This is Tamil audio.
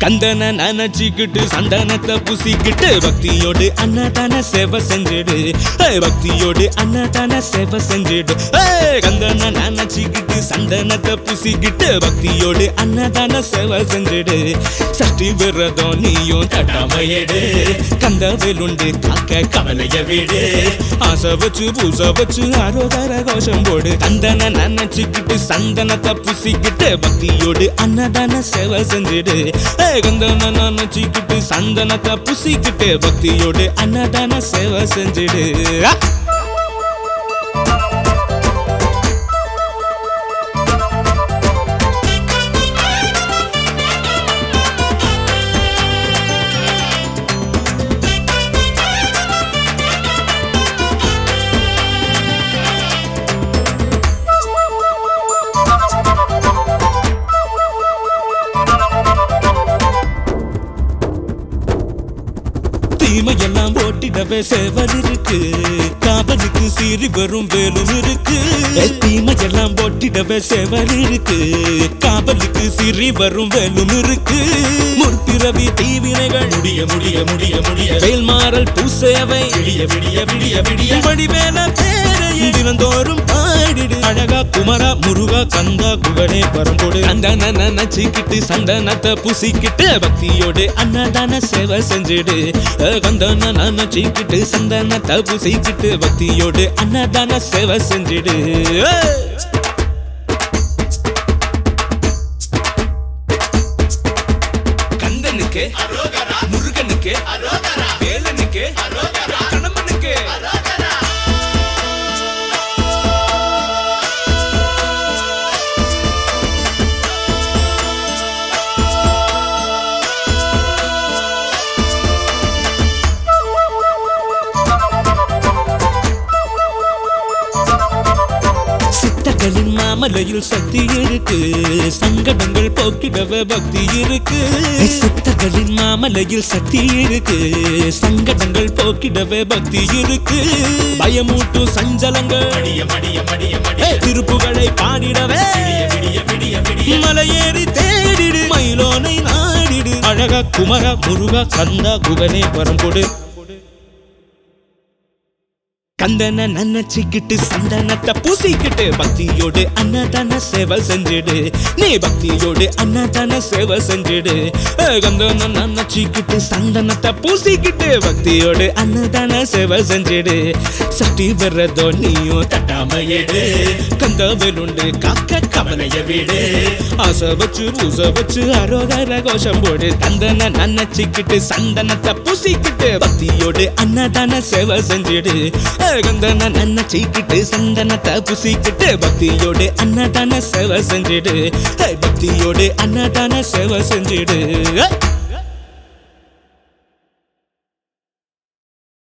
கந்தனை நினைச்சுக்கிட்டு சந்தனத்தை புசிக்கிட்டு பக்தியோடு அன்னதான சேவை செஞ்சிடு ஏய், பக்தியோடு அன்னதான சேவை செஞ்சிடு ஏய், கந்தனை நினைச்சுக்கிட்டு சந்தனத்தை புசிக்கிட்டு பக்தியோடு அன்னதான சேவை செஞ்சிடு சஷ்டி விரதம் நீயும் தட்டாமையடு கந்த வெலுண்டு காக்க கவலைய விடு ஆசை வச்சு பூச வச்சு ஆரோகர கோஷம் போடு கந்தனை நினைச்சுக்கிட்டு சந்தனத்தை புசிக்கிட்டு பக்தியோடு அன்னதான சேவை செஞ்சிடு ஏ கந்தனை நினைச்சுக்கிட்டு சந்தனத்தை புசிக்கிட்டு பக்தியோடு அன்னதான சேவை செஞ்சிடு ஆ! தீமையெல்லாம் ஓட்டிடவே சேவல் இருக்கு காவலுக்கு சீறி வரும் வேலும் இருக்கு ஏ, தீமையெல்லாம் ஓட்டிடவே சேவல் இருக்கு காவலுக்கு சீறி வரும் வேலும் இருக்கு முற்பிறவி தீவினைகள் முடிய முடிய முடிய முடிய வேல் மாறல் பூசேவை விடிய விடிய விடிய விடிய வடிவேல பேரையை தினந்தோறும் பாடிடு அழகா குமரா முருகா கந்தா குகனே பரம்பொடு அந்த நினைச்சுக்கிட்டு சந்தனத்தை புசிக்கிட்டு பக்தியோடு அன்னதான சேவை செஞ்சிடு கந்தன நினைச்சுக்கிட்டு சந்தனத்தை புசிக்கிட்டு பக்தியோடு அன்னதான சேவை செஞ்சிடு ஏய்! கந்தனுக்கு முருகனுக்கு வேலனுக்கு கணவனுக்கு சித்தர்களின் மாமலையில் சக்தி இருக்கு சங்கடங்கள் போக்கிடவே பக்தி இருக்கு சித்தர்களின் மாமலையில் சக்தி இருக்கு சங்கடங்கள் போக்கிடவே பக்தி இருக்கு பயமூட்டும் சஞ்சலங்கள் ஏய், திருப்புகளை பாடிடவே மலையேறி தேடிடு மயிலோனை நாடிடு அழகா குமரா முருகா கந்தா குகனே வரம் கொடு கந்தனை நினைச்சுக்கிட்டு சந்தனத்தை பூசிக்கிட்டு பக்தியோடு அன்னதான சேவை செஞ்சிடு நீ பக்தியோடு அன்னதான சேவை செஞ்சிடு ஏ, கந்தனை நினைச்சுக்கிட்டு சந்தனத்தை பூசிக்கிட்டு பக்தியோடு அன்னதான சேவை செஞ்சிடு சட்டி வர்றதோ நீயும் தட்டாமையடு கந்தவலுண்டு காக்க கவலைய விடு ஆசை வச்சு பூச வச்சு அரோகர கோஷம் போடு கந்தனை நினைச்சுக்கிட்டு சந்தனத்தை பூசிக்கிட்டு பக்தியோடு அன்னதான சேவை செஞ்சிடு ஏ, கந்தனை நினைச்சுக்கிட்டு சந்தனத்தை பூசிக்கிட்டு பக்தியோடு அன்னதான சேவை செஞ்சிடு ஏ, பக்தியோடு அன்னதான சேவை செஞ்சிடு ஏ.